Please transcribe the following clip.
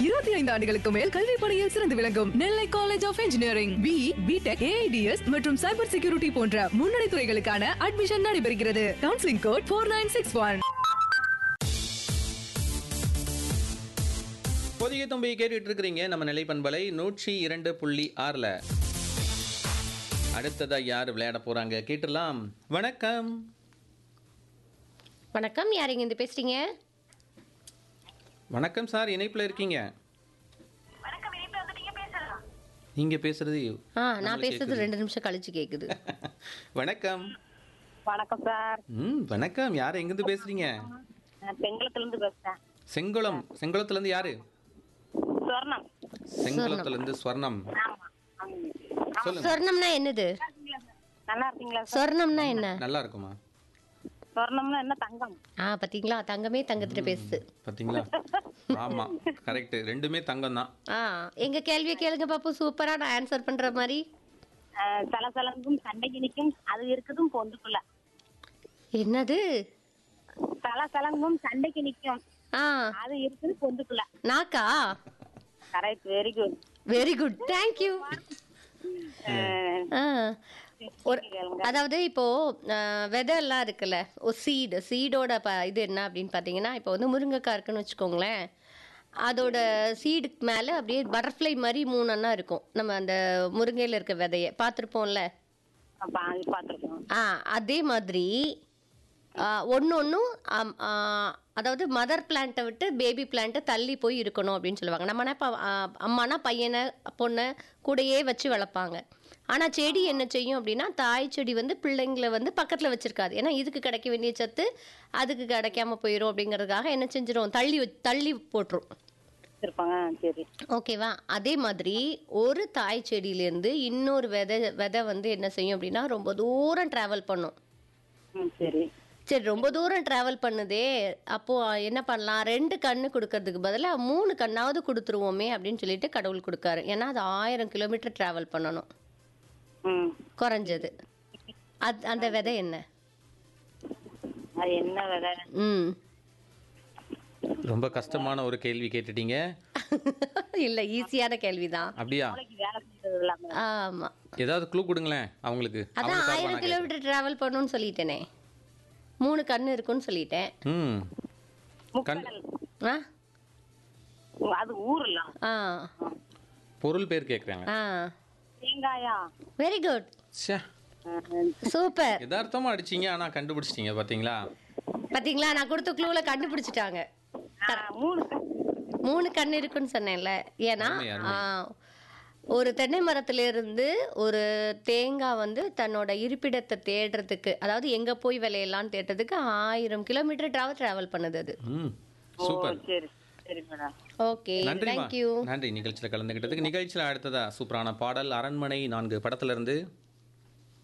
இருபத்தி ஐந்து ஆண்டுகளுக்கு மேல் கல்வி பணியில் சிறந்து விளங்கும் Nellai college of engineering B B Tech AIDS மற்றும் சைபர் செக்யூரிட்டி போன்ற முன்னணி துறைகளுக்கான அட்மிஷன் நடைபெறுகிறது counselling code four nine six one Pothigai தும்பி கேட்டுட்டு இருக்கிறீங்க நம்ம நிலை பண்பலை நூற்றி இரண்டு புள்ளி ஆறில் அடுத்ததா யார் விளையாட போறாங்க கேட்டுடலாம் வணக்கம் வணக்கம் யார் இங்க இருந்து பேசுறீங்க வணக்கம் சார் இணைப்பில் இருக்கீங்க நீங்க பேசுறது ஆ நான் பேசுறது ரெண்டு நிமிஷம் கழிச்சு கேக்குது வணக்கம் வணக்கம் சார் ம் வணக்கம் யார் எங்கேருந்து பேசுறீங்க நான் செங்கலத்துல இருந்து பேசுறேன் செங்குளம் செங்குளத்துல இருந்து யாரு சொர்ணம் செங்குளத்துல இருந்து ஸ்வர்ணம் ஆமா ஆமா. சொல்லுங்க சொர்ணம்னா என்னது நல்லா இருக்கீங்களா சார் சொர்ணம்னா என்ன நல்லா இருக்குமா சொர்ணம்னா என்ன தங்கம் ஆ பாத்தீங்களா தங்கமே தங்கத்திட்ட பேசுது பாத்தீங்களா ஆமா கரெக்ட் ரெண்டுமே தங்கம் தான் ஆ எங்க கேள்வியை கேளுங்க பாப்பு சூப்பரா நான் ஆன்சர் பண்ற மாதிரி அஹ், சலசலங்கும் சண்டைக்கு நிற்கும் அது இருக்குதும் பொந்துக்குள்ள என்னது சலசலங்கும் சண்டைக்கு நிற்கும் ஆ அது இருக்குது பொந்துக்குள்ள நாக்கா correct very good very good thank you ஆ ஒரு அதாவது இப்போ அஹ், விதை எல்லாம் இருக்குல்ல ஒரு சீடு சீடோட ப இது என்ன அப்படின்னு பார்த்தீங்கன்னா இப்போ வந்து முருங்கைக்காய் இருக்குன்னு வச்சுக்கோங்களேன் அதோட சீடுக்கு மேலே அப்படியே பட்டர்ஃப்ளை மாதிரி மூணு அண்ணா இருக்கும் நம்ம அந்த முருங்கையில் இருக்க விதைய பார்த்துருப்போம்ல பாத்துருக்கோம் ஆ அதே மாதிரி ஒன்று ஒன்றும் அதாவது மதர் பிளான்ட்டை விட்டு பேபி பிளான்ட்டை தள்ளி போய் இருக்கணும் அப்படின்னு சொல்லுவாங்க நம்மனா இப்போ அம்மானா பையனை பொண்ணை கூடயே வச்சு வளர்ப்பாங்க ஆனால் செடி என்ன செய்யும் அப்படின்னா தாய் செடி வந்து பிள்ளைங்களை வந்து பக்கத்தில் வச்சிருக்காது ஏன்னா இதுக்கு கிடைக்க வேண்டிய சத்து அதுக்கு கிடைக்காம போயிடும் அப்படிங்கிறதுக்காக என்ன செஞ்சிடும் தள்ளி வச்- தள்ளி போட்டுரும் இருப்பாங்க சரி ஓகேவா அதே மாதிரி ஒரு தாய் செடியிலேருந்து இன்னொரு விதை விதை வந்து என்ன செய்யும் அப்படின்னா ரொம்ப தூரம் ட்ராவல் பண்ணும் ம் சரி சரி ரொம்ப தூரம் ட்ராவல் பண்ணுதே அப்போ என்ன பண்ணலாம் ரெண்டு கண்ணு கொடுக்கறதுக்கு பதிலாக மூணு கண்ணாவது கொடுத்துருவோமே அப்படின்னு சொல்லிட்டு கடவுள் கொடுக்காரு ஏன்னா அது ஆயிரம் கிலோமீட்டர் ட்ராவல் பண்ணணும் ம் குறைஞ்சது அது அந்த விதை என்ன அது என்ன விதை ம் ரொம்ப கஷ்டமான ஒரு கேள்வி கேட்டுட்டீங்க இல்லை ஈஸியான கேள்விதான் அப்படியா நாளைக்கு வேலை செய்யறது இல்லாம ஆமாம் ஏதாவது க்ளூ கொடுங்களேன் அவங்களுக்கு அதான் அவங்க சார்பா ஆயிரம் நான் கிலோமீட்டர் ட்ராவல் பண்ணணும்னு சொல்லிட்டேனே மூணு கண்ணு இருக்குன்னு சொல்லிட்டேன் கேட்கிறேன். ம் முக்கடல் ஆ அது ஊர்ல ஆ பொருள் பேர் கேட்குறாங்க ஆ தேங்காயா வெரி குட் ச்சே அஹ், சூப்பர் யதார்த்தமா அடிச்சீங்க ஆனா கண்டுபிடிச்சிட்டீங்க பாத்தீங்களா பாத்தீங்களா நான் கொடுத்த க்ளூவில் கண்டுபிடிச்சிட்டாங்க அஹ், மூணு க- மூணு கண் இருக்குன்னு சொன்னேன்ல ஏன்னா அருமை, அருமை. ஆ, ஒரு தென்னை மரத்துல இருந்து ஒரு தேங்காய் வந்து தன்னோட இருப்பிடத்தை தேடுறதுக்கு அதாவது எங்க போய் விளையலாம்னு தேடுறதுக்கு ஆயிரம் கிலோமீட்டர் டிராவல் டிராவல் பண்ணுது அது ம் ஓ சூப்பர் சரி சரி மேடம் ஓகே நன்றிமா தேங்க்யூ நன்றி நிகழ்ச்சியில் கலந்துக்கிட்டதுக்கு நிகழ்ச்சியில் அடுத்ததா சூப்பரான பாடல் அரண்மனை நான்கு படத்துல இருந்து